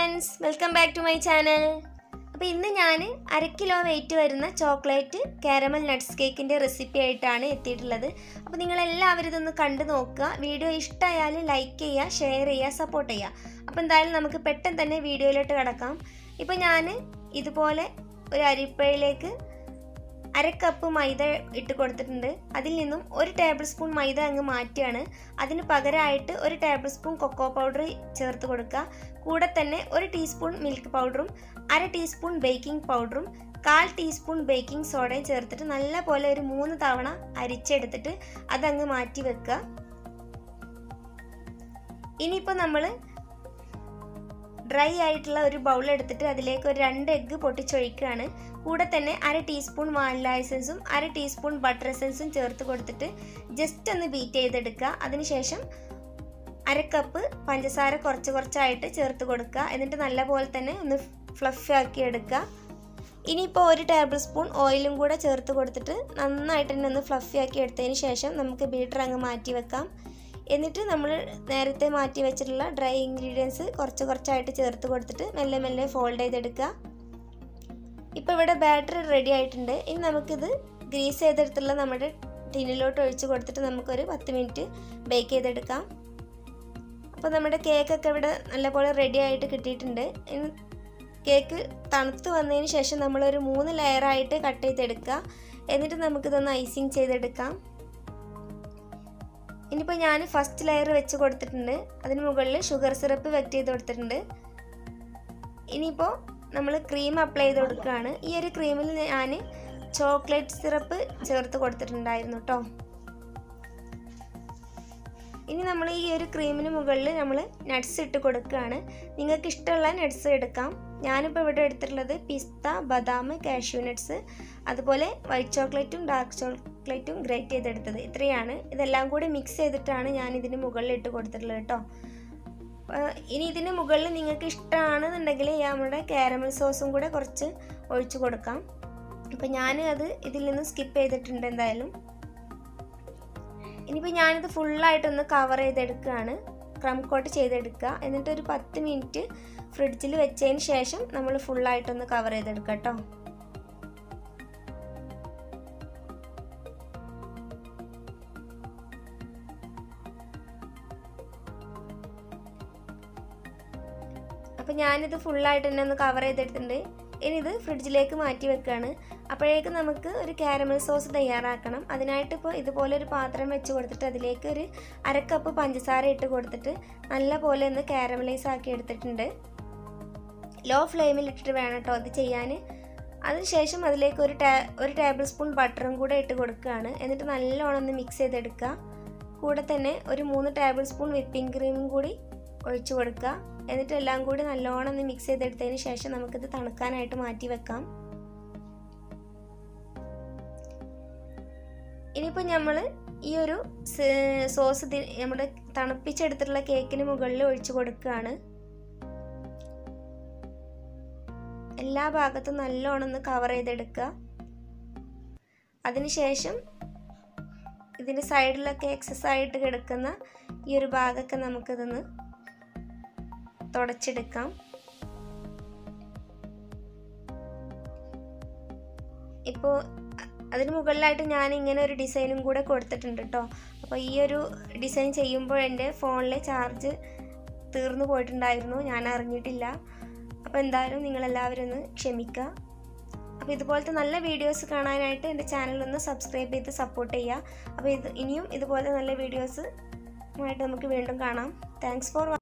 friends welcome back to my channel അപ്പോൾ ഇന്ന് ഞാൻ അര കിലോ വെയിറ്റ് വരുന്ന ചോക്ലേറ്റ് കാരമൽ നട്ട്സ് കേക്കിൻ്റെ റെസിപ്പി ആയിട്ടാണ് എത്തിയിട്ടുള്ളത് അപ്പോൾ നിങ്ങളെല്ലാവരും ഇതൊന്ന് കണ്ടു നോക്കുക വീഡിയോ ഇഷ്ടമായാലും ലൈക്ക് ചെയ്യുക ഷെയർ ചെയ്യുക സപ്പോർട്ട് ചെയ്യുക അപ്പോൾ എന്തായാലും നമുക്ക് പെട്ടെന്ന് തന്നെ വീഡിയോയിലോട്ട് കിടക്കാം ഇപ്പോൾ ഞാൻ ഇതുപോലെ ഒരു അരിപ്പയിലേക്ക് അര കപ്പ് മൈദ ഇട്ട് കൊടുത്തിട്ടുണ്ട് അതിൽ നിന്നും ഒരു ടേബിൾ സ്പൂൺ മൈദ അങ്ങ് മാറ്റുകയാണ് അതിന് പകരമായിട്ട് ഒരു ടേബിൾ സ്പൂൺ കൊക്കോ പൗഡർ ചേർത്ത് കൊടുക്കുക കൂടെ തന്നെ ഒരു ടീസ്പൂൺ മിൽക്ക് പൗഡറും അര ടീസ്പൂൺ ബേക്കിംഗ് പൗഡറും കാൽ ടീസ്പൂൺ ബേക്കിംഗ് സോഡയും ചേർത്തിട്ട് നല്ല പോലെ ഒരു മൂന്ന് തവണ അരിച്ചെടുത്തിട്ട് അതങ്ങ് മാറ്റി വെക്കുക ഇനിയിപ്പോൾ നമ്മൾ ഡ്രൈ ആയിട്ടുള്ള ഒരു ബൗൾ എടുത്തിട്ട് അതിലേക്ക് ഒരു രണ്ട് എഗ്ഗ് പൊട്ടിച്ചൊഴിക്കുകയാണ് കൂടെ തന്നെ അര ടീസ്പൂൺ വാനില എസൻസും അര ടീസ്പൂൺ ബട്ടർ എസൻസും ചേർത്ത് കൊടുത്തിട്ട് ജസ്റ്റ് ഒന്ന് ബീറ്റ് ചെയ്തെടുക്കുക അതിനുശേഷം അര കപ്പ് പഞ്ചസാര കുറച്ച് കുറച്ചായിട്ട് ചേർത്ത് കൊടുക്കുക എന്നിട്ട് നല്ലപോലെ തന്നെ ഒന്ന് ഫ്ലഫി ആക്കി എടുക്കുക ഇനിയിപ്പോൾ ഒരു ടേബിൾ സ്പൂൺ ഓയിലും കൂടെ ചേർത്ത് കൊടുത്തിട്ട് നന്നായിട്ട് തന്നെ ഒന്ന് ഫ്ലഫി ആക്കി എടുത്തതിന് ശേഷം നമുക്ക് ബീറ്റർ അങ്ങ് മാറ്റി വെക്കാം എന്നിട്ട് നമ്മൾ നേരത്തെ മാറ്റി വെച്ചിട്ടുള്ള ഡ്രൈ ഇൻഗ്രീഡിയൻസ് കുറച്ച് കുറച്ചായിട്ട് ചേർത്ത് കൊടുത്തിട്ട് മെല്ലെ മെല്ലെ ഫോൾഡ് ചെയ്തെടുക്കുക ഇപ്പോൾ ഇവിടെ ബാറ്റർ റെഡി ആയിട്ടുണ്ട് ഇനി നമുക്കിത് ഗ്രീസ് ചെയ്തെടുത്തുള്ള നമ്മുടെ ടിന്നിലോട്ട് ഒഴിച്ച് കൊടുത്തിട്ട് നമുക്കൊരു പത്ത് മിനിറ്റ് ബേക്ക് ചെയ്തെടുക്കാം അപ്പോൾ നമ്മുടെ കേക്കൊക്കെ ഇവിടെ നല്ലപോലെ റെഡി ആയിട്ട് കിട്ടിയിട്ടുണ്ട് ഇനി കേക്ക് തണുത്ത് വന്നതിന് ശേഷം നമ്മളൊരു മൂന്ന് ലെയറായിട്ട് കട്ട് ചെയ്തെടുക്കുക എന്നിട്ട് നമുക്കിതൊന്ന് ഐസിങ് ചെയ്തെടുക്കാം ഇനിയിപ്പോൾ ഞാൻ ഫസ്റ്റ് ലെയർ വെച്ച് കൊടുത്തിട്ടുണ്ട് അതിന് മുകളിൽ ഷുഗർ സിറപ്പ് വെക്റ്റ് ചെയ്ത് കൊടുത്തിട്ടുണ്ട് ഇനിയിപ്പോൾ നമ്മൾ ക്രീം അപ്ലൈ ചെയ്ത് കൊടുക്കുകയാണ് ഈ ഒരു ക്രീമിൽ ഞാൻ ചോക്ലേറ്റ് സിറപ്പ് ചേർത്ത് കൊടുത്തിട്ടുണ്ടായിരുന്നു കേട്ടോ ഇനി നമ്മൾ ഈ ഒരു ക്രീമിന് മുകളിൽ നമ്മൾ നട്ട്സ് ഇട്ട് കൊടുക്കുകയാണ് നിങ്ങൾക്ക് ഇഷ്ടമുള്ള നട്ട്സ് എടുക്കാം ഞാനിപ്പോൾ ഇവിടെ എടുത്തിട്ടുള്ളത് പിസ്ത ബദാം കാഷ്യൂ നട്ട്സ് അതുപോലെ വൈറ്റ് ചോക്ലേറ്റും ഡാർക്ക് ചോക്ലേറ്റും ഗ്രേറ്റ് ചെയ്തെടുത്തത് ഇത്രയാണ് ഇതെല്ലാം കൂടി മിക്സ് ചെയ്തിട്ടാണ് ഞാൻ ഇതിന് മുകളിൽ ഇട്ട് കൊടുത്തിട്ടുള്ളത് കേട്ടോ ഇനി ഇതിന് മുകളിൽ നിങ്ങൾക്ക് ഇഷ്ടമാണെന്നുണ്ടെങ്കിൽ നമ്മുടെ കാരമൽ സോസും കൂടെ കുറച്ച് ഒഴിച്ചു കൊടുക്കാം അപ്പം ഞാൻ അത് ഇതിൽ നിന്ന് സ്കിപ്പ് ചെയ്തിട്ടുണ്ട് എന്തായാലും ഇനിയിപ്പോൾ ഞാനിത് ഫുള്ളായിട്ടൊന്ന് കവർ ചെയ്തെടുക്കുകയാണ് ക്രം കോട്ട് ചെയ്തെടുക്കുക എന്നിട്ട് ഒരു പത്ത് മിനിറ്റ് ഫ്രിഡ്ജിൽ വെച്ചതിന് ശേഷം നമ്മൾ ഫുള്ളായിട്ടൊന്ന് കവർ ചെയ്തെടുക്കുക കേട്ടോ അപ്പോൾ ഞാനിത് ഫുള്ളായിട്ട് തന്നെ ഒന്ന് കവർ ചെയ്തെടുത്തിട്ടുണ്ട് ഇനി ഇത് ഫ്രിഡ്ജിലേക്ക് മാറ്റി വെക്കുകയാണ് അപ്പോഴേക്കും നമുക്ക് ഒരു കാരമൽ സോസ് തയ്യാറാക്കണം അതിനായിട്ട് ഇപ്പോൾ ഇതുപോലെ ഒരു പാത്രം വെച്ച് കൊടുത്തിട്ട് അതിലേക്ക് ഒരു അരക്കപ്പ് പഞ്ചസാര ഇട്ട് കൊടുത്തിട്ട് നല്ല പോലെ ഒന്ന് കാരമലൈസ് ആക്കി എടുത്തിട്ടുണ്ട് ലോ ഫ്ലെയിമിൽ ഇട്ടിട്ട് വേണം കേട്ടോ അത് ചെയ്യാൻ അതിനുശേഷം അതിലേക്ക് ഒരു ടേ ഒരു ടേബിൾ സ്പൂൺ ബട്ടറും കൂടെ ഇട്ട് കൊടുക്കുകയാണ് എന്നിട്ട് നല്ലോണം ഒന്ന് മിക്സ് ചെയ്തെടുക്കുക കൂടെ തന്നെ ഒരു മൂന്ന് ടേബിൾ സ്പൂൺ വിപ്പിംഗ് ക്രീമും കൂടി ഒഴിച്ചു കൊടുക്കുക എന്നിട്ട് എല്ലാം കൂടി നല്ലോണം ഒന്ന് മിക്സ് ചെയ്തെടുത്തതിന് ശേഷം നമുക്കിത് തണുക്കാനായിട്ട് മാറ്റി വെക്കാം ഇനിയിപ്പോൾ നമ്മൾ ഈ ഒരു സോസ് നമ്മുടെ തണുപ്പിച്ചെടുത്തിട്ടുള്ള കേക്കിന് മുകളിൽ ഒഴിച്ചു കൊടുക്കുകയാണ് എല്ലാ ഭാഗത്തും നല്ലോണം ഒന്ന് കവർ ചെയ്തെടുക്കുക അതിനുശേഷം ഇതിൻ്റെ സൈഡിലൊക്കെ എക്സസ് ആയിട്ട് കിടക്കുന്ന ഈ ഒരു ഭാഗമൊക്കെ നമുക്കിതൊന്ന് തുടച്ചെടുക്കാം ഇപ്പോൾ അതിന് മുകളിലായിട്ട് ഞാൻ ഇങ്ങനെ ഒരു ഡിസൈനും കൂടെ കൊടുത്തിട്ടുണ്ട് കേട്ടോ അപ്പോൾ ഈ ഒരു ഡിസൈൻ ചെയ്യുമ്പോൾ എൻ്റെ ഫോണിലെ ചാർജ് തീർന്നു പോയിട്ടുണ്ടായിരുന്നു ഞാൻ അറിഞ്ഞിട്ടില്ല അപ്പോൾ എന്തായാലും നിങ്ങളെല്ലാവരും ഒന്ന് ക്ഷമിക്കുക അപ്പോൾ ഇതുപോലത്തെ നല്ല വീഡിയോസ് കാണാനായിട്ട് എൻ്റെ ചാനൽ ഒന്ന് സബ്സ്ക്രൈബ് ചെയ്ത് സപ്പോർട്ട് ചെയ്യുക അപ്പോൾ ഇത് ഇനിയും ഇതുപോലെ നല്ല വീഡിയോസ് ആയിട്ട് നമുക്ക് വീണ്ടും കാണാം താങ്ക്സ് ഫോർ